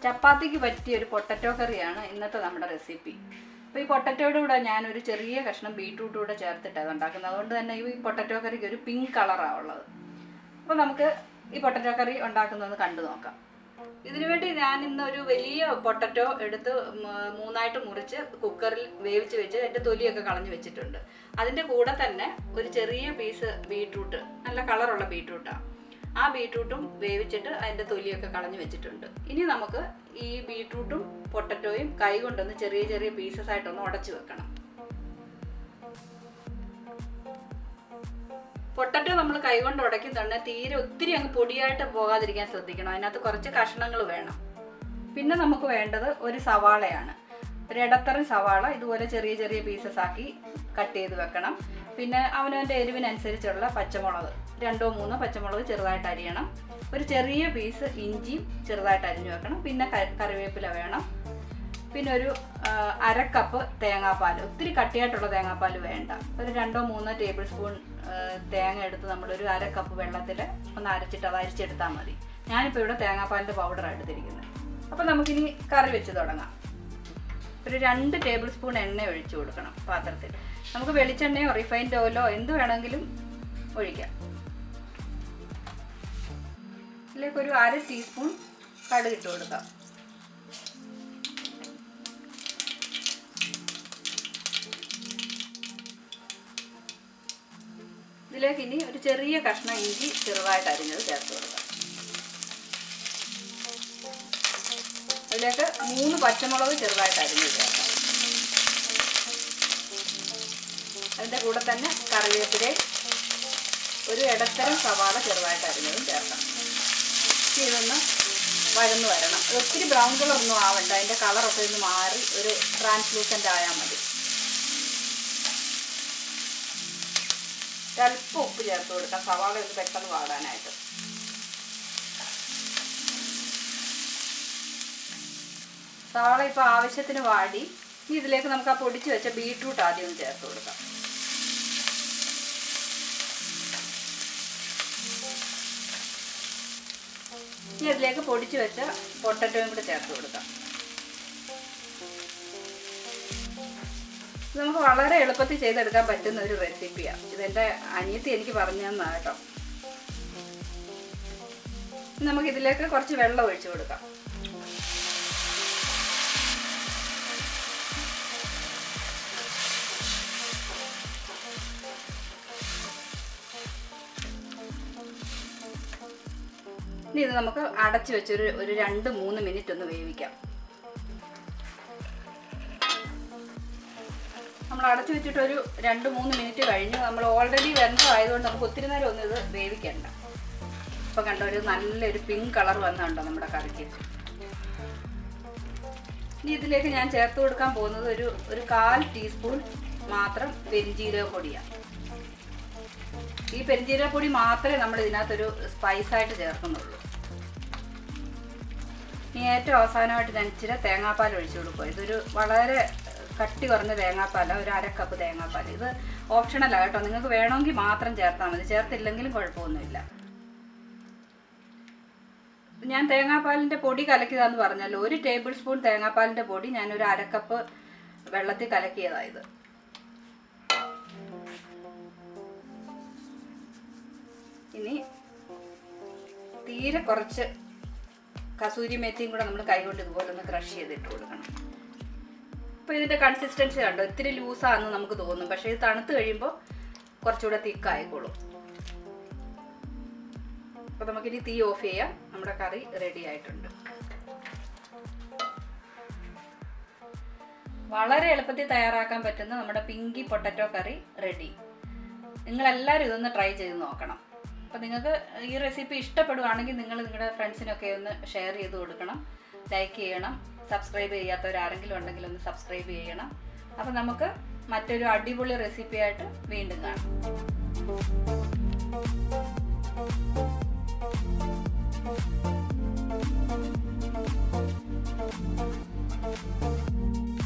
ചപ്പാത്തിക്ക് പറ്റിയ ഒരു പൊട്ടറ്റോ കറിയാണ് ഇന്നത്തെ നമ്മുടെ റെസിപ്പി അപ്പോൾ ഈ പൊട്ടറ്റോയുടെ കൂടെ ഞാനൊരു ചെറിയ കഷ്ണം ബീട്രൂട്ട് കൂടെ ചേർത്തിട്ടാണ് ഉണ്ടാക്കുന്നത് അതുകൊണ്ട് തന്നെ ഈ പൊട്ടറ്റോ കറിക്ക് ഒരു പിങ്ക് കളറാണ് ഉള്ളത് അപ്പോൾ നമുക്ക് ഈ പൊട്ടറ്റോ കറി ഉണ്ടാക്കുന്നത് കണ്ടു നോക്കാം ഇതിനു വേണ്ടി ഞാൻ ഇന്ന് ഒരു വലിയ പൊട്ടറ്റോ എടുത്ത് മ- മൂന്നായിട്ട് മുറിച്ച് കുക്കറിൽ വേവിച്ച് വെച്ച് അതിൻ്റെ തൊലിയൊക്കെ കളഞ്ഞു വെച്ചിട്ടുണ്ട് അതിൻ്റെ കൂടെ തന്നെ ഒരു ചെറിയ പീസ് ബീട്രൂട്ട് നല്ല കളറുള്ള ബീട്രൂട്ടാണ് ആ ബീട്രൂട്ടും വേവിച്ചിട്ട് അതിൻ്റെ തൊലിയൊക്കെ കളഞ്ഞു വെച്ചിട്ടുണ്ട് ഇനി നമുക്ക് ഈ ബീട്രൂട്ടും പൊട്ടറ്റോയും കൈ കൊണ്ടൊന്ന് ചെറിയ ചെറിയ പീസസ് ആയിട്ടൊന്ന് ഉടച്ചു വെക്കണം പൊട്ടറ്റോ നമ്മൾ കൈകൊണ്ട് ഉടയ്ക്കും തന്നെ തീരെ ഒത്തിരി അങ്ങ് പൊടിയായിട്ട് പോകാതിരിക്കാൻ ശ്രദ്ധിക്കണം അതിനകത്ത് കുറച്ച് കഷ്ണങ്ങൾ വേണം പിന്നെ നമുക്ക് വേണ്ടത് ഒരു സവാളയാണ് ഒരു ഇടത്തരം സവാള ഇതുപോലെ ചെറിയ ചെറിയ പീസസ് ആക്കി കട്ട് ചെയ്ത് വെക്കണം പിന്നെ അവനവൻ്റെ എരിവിനനുസരിച്ചുള്ള പച്ചമുളക് രണ്ടോ മൂന്നോ പച്ചമുളക് ചെറുതായിട്ട് അരിയണം ഒരു ചെറിയ പീസ് ഇഞ്ചിയും ചെറുതായിട്ട് അരിഞ്ഞു വെക്കണം പിന്നെ ക- കറിവേപ്പില വേണം പിന്നെ ഒരു ആ, അര കപ്പ് തേങ്ങാപ്പാൽ ഒത്തിരി കട്ടിയായിട്ടുള്ള തേങ്ങാപ്പാൽ വേണ്ട ഒരു രണ്ടോ മൂന്നോ ടേബിൾ സ്പൂൺ ആ, തേങ്ങ എടുത്ത് നമ്മളൊരു അര കപ്പ് വെള്ളത്തിൽ ഒന്ന് അരച്ചിട്ട് അത് അരിച്ചെടുത്താൽ മതി ഞാനിപ്പോൾ ഇവിടെ തേങ്ങാപ്പാലിൻ്റെ പൗഡറാണ് എടുത്തിരിക്കുന്നത് അപ്പോൾ നമുക്കിനി കറി വെച്ച് തുടങ്ങാം ഒരു രണ്ട് ടേബിൾ സ്പൂൺ എണ്ണ ഒഴിച്ചു കൊടുക്കണം പാത്രത്തിൽ നമുക്ക് വെളിച്ചെണ്ണയോ റിഫൈൻഡ് ഓയിലോ എന്ത് വേണമെങ്കിലും ഒഴിക്കാം ഇതിലേക്ക് ഒരു അര ടീസ്പൂൺ കടുക് ഇട്ട് കൊടുക്കാം ഇതിലേക്ക് ഇനി ഒരു ചെറിയ കഷ്ണം ഇഞ്ചി ചെറുതായിട്ട് അരിഞ്ഞത് ചേർത്ത് കൊടുക്കാം അതിലേക്ക് മൂന്ന് പച്ചമുളക് ചെറുതായിട്ട് അരിഞ്ഞത് ചേർക്കാം അതിൻ്റെ കൂടെ തന്നെ കറിവേപ്പിലയും ഒരു ഇടത്തരം സവാള ചെറുതായിട്ട് അരിഞ്ഞതും ചേർക്കാം ഇനി ഇതൊന്ന് വഴന്ന് വരണം അത് ഒത്തിരി ബ്രൗൺ കളറൊന്നും ആവണ്ട അതിൻ്റെ കളറൊക്കെ ഒന്ന് മാറി ഒരു ട്രാൻസ്ലൂസൻ്റ് ആയാൽ മതി ഒരല്പം ഉപ്പ് ചേർത്ത് കൊടുക്കാം സവാള ഒന്ന് പെട്ടെന്ന് വാടാനായിട്ട് സവാള ഇപ്പോൾ ആവശ്യത്തിന് വാടി ഇനി ഇതിലേക്ക് നമുക്ക് ആ പൊടിച്ച് വെച്ച ബീട്രൂട്ട് ആദ്യം ഒന്ന് ചേർത്ത് കൊടുക്കാം ഇനി ഇതിലേക്ക് പൊടിച്ച് വെച്ച പൊട്ടറ്റോയും കൂടെ ചേർത്ത് കൊടുക്കാം ഇത് നമുക്ക് വളരെ എളുപ്പത്തിൽ ചെയ്തെടുക്കാൻ പറ്റുന്ന ഒരു റെസിപ്പിയാണ് ഇതെൻ്റെ അനിയത്തി എനിക്ക് പറഞ്ഞു തന്നതാണ് കേട്ടോ ഇനി നമുക്ക് ഇതിലേക്ക് കുറച്ച് വെള്ളം ഒഴിച്ചു കൊടുക്കാം ഇനി ഇത് നമുക്ക് അടച്ചു വെച്ചൊരു ഒരു രണ്ട് മൂന്ന് മിനിറ്റ് ഒന്ന് വേവിക്കാം നമ്മൾ അടച്ചു വെച്ചിട്ട് ഒരു രണ്ട് മൂന്ന് മിനിറ്റ് കഴിഞ്ഞു നമ്മൾ ഓൾറെഡി വെന്തമായതുകൊണ്ട് നമുക്ക് ഒത്തിരി നേരം ഒന്നും ഇത് വേവിക്കണ്ട ഇപ്പം കണ്ട ഒരു നല്ലൊരു പിങ്ക് കളർ വന്നുണ്ടോ നമ്മുടെ കറിക്ക് ഇനി ഇതിലേക്ക് ഞാൻ ചേർത്ത് കൊടുക്കാൻ പോകുന്നത് ഒരു ഒരു കാൽ ടീസ്പൂൺ മാത്രം പെരിഞ്ജീരക പൊടിയാണ് ഈ പെരിഞ്ജീരക പൊടി മാത്രമേ നമ്മൾ ഇതിനകത്തൊരു സ്പൈസായിട്ട് ചേർക്കുന്നുള്ളൂ ഇനി ഏറ്റവും അവസാനമായിട്ട് ഞാൻ ഇച്ചിരി തേങ്ങാപ്പാൽ ഒഴിച്ചു കൊടുക്കുക ഇതൊരു വളരെ കട്ടി കുറഞ്ഞ തേങ്ങാപ്പാല ഒരു അര കപ്പ് തേങ്ങാപ്പാൽ ഇത് ഓപ്ഷണലാണ് കേട്ടോ നിങ്ങൾക്ക് വേണമെങ്കിൽ മാത്രം ചേർത്താൽ മതി ചേർത്തില്ലെങ്കിലും കുഴപ്പമൊന്നുമില്ല ഞാൻ തേങ്ങാപ്പാലിൻ്റെ പൊടി കലക്കിയതാന്ന് പറഞ്ഞല്ലോ ഒരു ടേബിൾ സ്പൂൺ തേങ്ങാപ്പാലിൻ്റെ പൊടി ഞാൻ ഒരു അര കപ്പ് വെള്ളത്തിൽ കലക്കിയതായത് ഇനി തീരെ കുറച്ച് കസൂരി മേത്തിയും കൂടെ നമ്മൾ കൈകൊണ്ട് ഇതുപോലെ ഒന്ന് ക്രഷ് ചെയ്തിട്ട് കൊടുക്കണം അപ്പോൾ ഇതിൻ്റെ കൺസിസ്റ്റൻസി കണ്ടോ ഇത്തിരി ലൂസാണെന്ന് നമുക്ക് തോന്നും പക്ഷേ ഇത് തണുത്ത് കഴിയുമ്പോൾ കുറച്ചുകൂടെ തിക്കായിക്കോളും അപ്പോൾ നമുക്കിനി തീ ഓഫ് ചെയ്യാം നമ്മുടെ കറി റെഡി ആയിട്ടുണ്ട് വളരെ എളുപ്പത്തിൽ തയ്യാറാക്കാൻ പറ്റുന്ന നമ്മുടെ പിങ്കി പൊട്ടറ്റോ കറി റെഡി നിങ്ങളെല്ലാവരും ഇതൊന്ന് ട്രൈ ചെയ്ത് നോക്കണം അപ്പോൾ നിങ്ങൾക്ക് ഈ റെസിപ്പി ഇഷ്ടപ്പെടുവാണെങ്കിൽ നിങ്ങൾ നിങ്ങളുടെ ഫ്രണ്ട്സിനൊക്കെ ഒന്ന് ഷെയർ ചെയ്ത് കൊടുക്കണം ലൈക്ക് ചെയ്യണം സബ്സ്ക്രൈബ് ചെയ്യാത്തവരാരെങ്കിലും ഉണ്ടെങ്കിൽ ഒന്ന് സബ്സ്ക്രൈബ് ചെയ്യണം അപ്പോൾ നമുക്ക് മറ്റൊരു അടിപൊളി റെസിപ്പിയായിട്ട് വീണ്ടും കാണാം